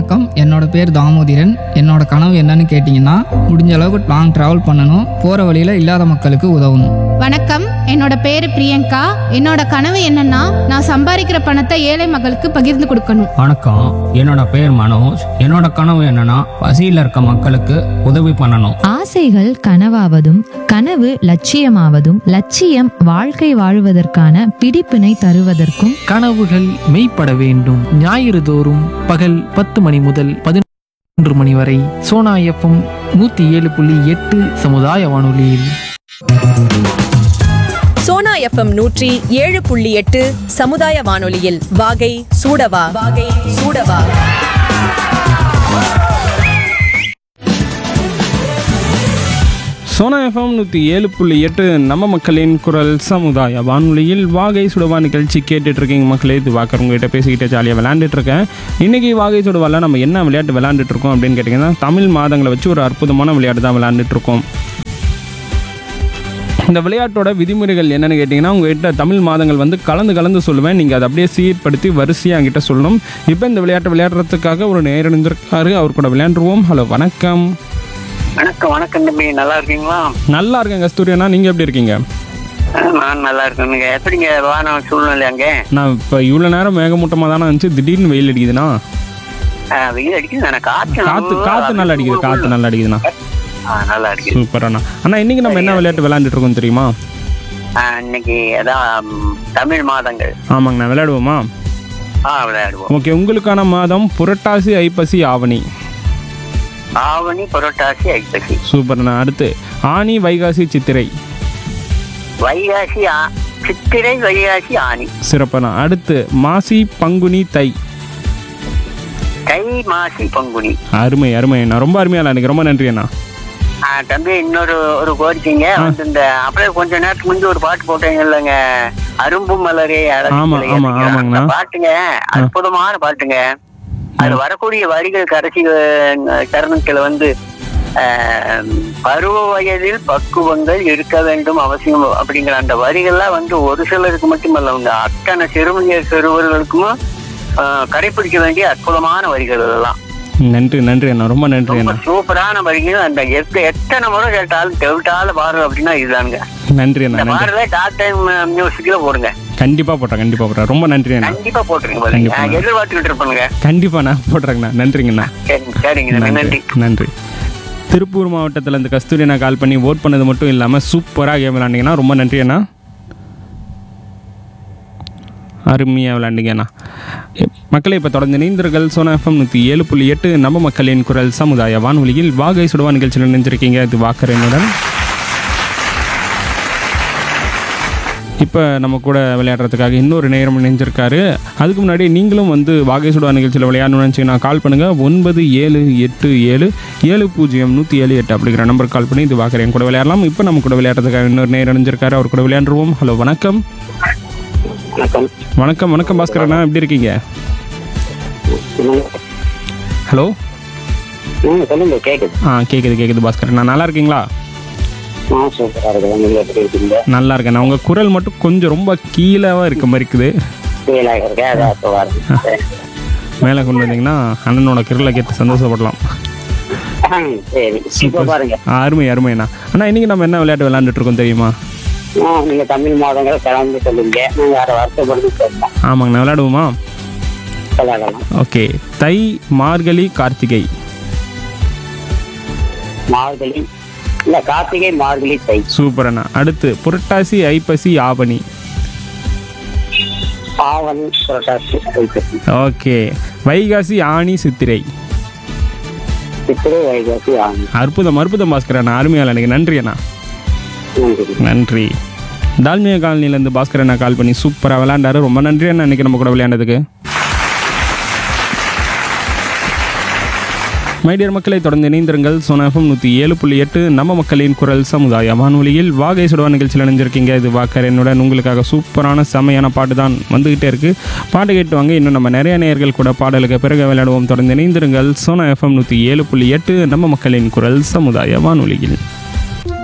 வணக்கம் என்னோட பேர் தாமோதிரன் என்னோட கனவு என்னன்னு கேட்டிங்கன்னா முடிஞ்ச அளவுக்கு லாங் ட்ராவல் பண்ணணும் போகிற வழியில் இல்லாத மக்களுக்கு உதவணும் வணக்கம் என்னோட பேரு பிரியங்கா என்னோட கனவு என்னன்னா நான் சம்பாதிக்கிற பணத்தை ஏழை மக்களுக்கு பகிர்ந்து கொடுக்கணும் வணக்கம் என்னோட பேர் மனோஜ் என்னோட கனவு என்னன்னா பசியில் இருக்க மக்களுக்கு உதவி பண்ணணும் ஆசைகள் கனவாவதும் கனவு லட்சியமாவதும் லட்சியம் வாழ்க்கை வாழுவதற்கான பிடிப்பினை தருவதற்கும் கனவுகள் மெய்ப்பட வேண்டும் ஞாயிறு தோறும் பகல் பத்து மணி முதல் பதினொன்று மணி வரை சோனா எஃப்எம் நூத்தி ஏழு புள்ளி எட்டு சமுதாய வானொலியில் சோனா எஃப்எம் நூற்றி ஏழு புள்ளி எட்டு சமுதாய வானொலியில் வாகை சூடவா வாகை சூடவா சோனா எஃப்எம் நூற்றி ஏழு புள்ளி எட்டு நம்ம மக்களின் குரல் சமுதாய வானொலியில் வாகை சுடவா நிகழ்ச்சி கேட்டுட்டு இருக்கீங்க மக்களே இது வாக்கர் உங்ககிட்ட பேசிக்கிட்டே ஜாலியாக விளையாண்டுட்டு இருக்கேன் இன்றைக்கி வாகை சுடவால நம்ம என்ன விளையாட்டு விளையாண்டுட்டு இருக்கோம் அப்படின்னு கேட்டிங்கன்னா தமிழ் மாதங்களை வச்சு ஒரு அற்புதமான விளையாட்டு தான் விளையாண்டுட்டு இருக்கோம் இந்த விளையாட்டோட விதிமுறைகள் என்னன்னு கேட்டிங்கன்னா உங்ககிட்ட தமிழ் மாதங்கள் வந்து கலந்து கலந்து சொல்லுவேன் நீங்கள் அதை அப்படியே சீர்படுத்தி வரிசையாக என்கிட்ட சொல்லணும் இப்போ இந்த விளையாட்டை விளையாடுறதுக்காக ஒரு நேரணிந்திருக்காரு அவர் கூட விளையாண்டுருவோம் ஹலோ வணக்கம் வணக்கம் வணக்கம் தம்பி நல்லா இருக்கீங்களா நல்லா இருக்கேன் கஸ்தூரியண்ணா நீங்கள் எப்படி இருக்கீங்க அஹ் நான் நல்லா இருக்கேனுங்க எப்படிங்க வானம் சூழ்நிலை அங்கே நான் இப்போ இவ்வளோ நேரம் மேகமூட்டமாக தானே இருந்துச்சு திடீர்னு வெயில் அடிக்குதுண்ணா அஹ் வெயில் அடிக்குது தானே காற்று காற்று நல்லா காற்று நல்லா அடிக்குது காற்று நல்லா அடிக்குதுண்ணா அஹ் நல்லா அடிக்குது சூப்பர் அண்ணா அண்ணா இன்னைக்கு நம்ம என்ன விளையாட்டு விளையாண்டுட்டு இருக்கோம் தெரியுமா அஹ் இன்னைக்கு அதான் ம், தமிழ் மாதங்கள் ஆமாங்கண்ணா விளையாடுவோமா ஆ விளையாடுவோம் ஓகே உங்களுக்கான மாதம் புரட்டாசி ஐப்பசி ஆவணி ஆவணி புரட்டாசி ஐப்பசி சூப்பர்ண்ணா அடுத்து ஆனி வைகாசி சித்திரை வைகாசி ஆ- சித்திரை வைகாசி ஆனி சிறப்பண்ணா அடுத்து மாசி பங்குனி தை தை மாசி பங்குனி அருமை அருமை அண்ணா ரொம்ப அருமையா எனக்கு ரொம்ப நன்றி அண்ணா அஹ் தம்பி இன்னொரு ஒரு கோரிக்கைங்க வந்து இந்த அப்படியே கொஞ்ச நேரத்துக்கு முந்தி ஒரு பாட்டு போட்டீங்க இல்லைங்க அரும்பு மலரே அழகு ஆமா, சிலை ஆமா, அப்படிங்கிற ஆமாங்கண்ணா. அந்த பாட்டுங்க அற்புதமான பாட்டுங்க அது வரக்கூடிய வரிகள் கடைசி அஹ், தருணத்துல வந்து அஹ், பருவ வயதில் பக்குவங்கள் இருக்க வேண்டும் அவசியம் அப்படிங்கிற அந்த வரிகள்லாம் வந்து ஒரு சிலருக்கு மட்டுமல்லவங்க அத்தனை சிறுமியர் சிறுவர்களுக்கும் அஹ், கடைபிடிக்க வேண்டிய அற்புதமான வரிகள் இதெல்லாம் நன்றி நன்றி அண்ணா ரொம்ப நன்றி ரொம்ப அண்ணா சூப்பரான வரிகள் அந்த எத்த- எத்தனை முறை கேட்டாலும் தெவிட்டால பாரு அப்படின்னா இதுதானுங்க நன்றி அண்ணா இந்த நன்றி பாடல டாக் டைம் மியூசிக்ல போடுங்க கண்டிப்பா போட்டேன் கண்டிப்பா போட்டேன் ரொம்ப நன்றி அண்ணா கண்டிப்பா போட்டுருங்க பாருங்க கண்டிப்பா. நான் எதிர்பார்த்துக்கிட்டு இருப்பேனுங்க கண்டிப்பா நான் போடுறேங்கண்ணா நன்றிங்கண்ணா சரிங்க சரிங்க நன்றி நன்றி நன்றி திருப்பூர் மாவட்டத்தில் இந்த கஸ்தூரி நான் கால் பண்ணி ஓட் பண்ணது மட்டும் இல்லாமல் சூப்பராக கேம் விளாண்டிங்கன்னா ரொம்ப நன்றி அண்ணா அருமையாக விளாண்டிங்க அண்ணா எ- மக்களை இப்போ தொடர்ந்து இணைந்தர்கள் சோனா எஃப்எம் நூற்றி ஏழு புள்ளி எட்டு நம்ம மக்களின் குரல் சமுதாய வானொலியில் வாகை சுடுவா நிகழ்ச்சியில் நினைஞ்சிருக்கீங்க இது வாக்கரனுடன் இப்போ நம்ம கூட விளையாடுறதுக்காக இன்னொரு நேரம் இணைஞ்சிருக்காரு அதுக்கு முன்னாடி நீங்களும் வந்து வாகை சுடா நிகழ்ச்சியில் விளையாடணும்னு நினச்சிங்கன்னா கால் பண்ணுங்கள் ஒன்பது ஏழு எட்டு ஏழு ஏழு பூஜ்ஜியம் நூற்றி ஏழு எட்டு அப்படிங்கிற நம்பருக்கு கால் பண்ணி இது வாக்கரையன் கூட விளையாடலாம் இப்போ நம்ம கூட விளையாடுறதுக்காக இன்னொரு நேரம் இணைஞ்சிருக்காரு அவர் கூட விளையாண்டுருவோம் ஹலோ வணக்கம் வணக்கம் வணக்கம் வணக்கம் பாஸ்கர் அண்ணா எப்படி இருக்கீங்க ஹலோ சொல்லுங்க கேக்குது ஆ கேட்குது கேட்குது பாஸ்கர் அண்ணா நல்லா இருக்கீங்களா ஆ சூப்பரா இருக்குது நீங்க எப்படி இருக்கீங்க நல்லா இருக்கேன் உங்கள் குரல் மட்டும் கொஞ்சம் ரொம்ப கீழேவா இருக்க மாதிரி இருக்குது ஃபீலாக இருக்கேன் அதான் இப்போ வரேன் மேலே கொண்டு வந்தீங்கன்னா அண்ணனோட குரலை கேட்டு சந்தோஷப்படலாம் சரி இப்போ பாருங்க ஆ, அருமை அருமை அண்ணா அண்ணா இன்னைக்கு நம்ம என்ன விளையாட்டு விளையாண்டுட்டு இருக்கோம் தெரியுமா ஆ, நீங்க தமிழ் மாதங்கள் கலந்து சொல்லுங்க நாங்க வேற வருஷப்படுத்தி சொல்லலாம் ஆமாங்கண்ணா விளையாடுவோமா விளையாடலாம் ஓகே தை மார்கழி கார்த்திகை மார்கழி இல்ல கார்த்திகை மார்கழி தை சூப்பர் அண்ணா அடுத்து புரட்டாசி ஐப்பசி ஆவணி ஆவணி புரட்டாசி ஐப்பசி ஓகே வைகாசி ஆணி சித்திரை சித்திரை வைகாசி ஆவணி அற்புதம் அற்புதம் பாஸ்கர் அண்ணா அருமையால் எனக்கு நன்றி அண்ணா நன்றி நன்றி டால்மியா காலனிலேருந்து பாஸ்கர் அண்ணா கால் பண்ணி சூப்பராக விளையாண்டாரு ரொம்ப நன்றி அண்ணா இன்னைக்கு நம்ம கூட விளையாண்டதுக்கு மைடியர் மக்களை தொடர்ந்து இணைந்திருங்கள் சோனாஃபம் நூற்றி ஏழு புள்ளி எட்டு நம்ம மக்களின் குரல் சமுதாய வானொலியில் வாகை சுடுவா நிகழ்ச்சியில் இணைஞ்சிருக்கீங்க இது வாக்கர் என்னுடன் உங்களுக்காக சூப்பரான செமையான பாட்டு தான் வந்துகிட்டே இருக்கு பாட்டு கேட்டு வாங்க இன்னும் நம்ம நிறைய நேயர்கள் கூட பாடலுக்கு பிறகு விளையாடுவோம் தொடர்ந்து இணைந்திருங்கள் சோனா எஃப்எம் நூற்றி ஏழு புள்ளி எட்டு நம்ம மக்களின் குரல் சமுதாய வானொலியில்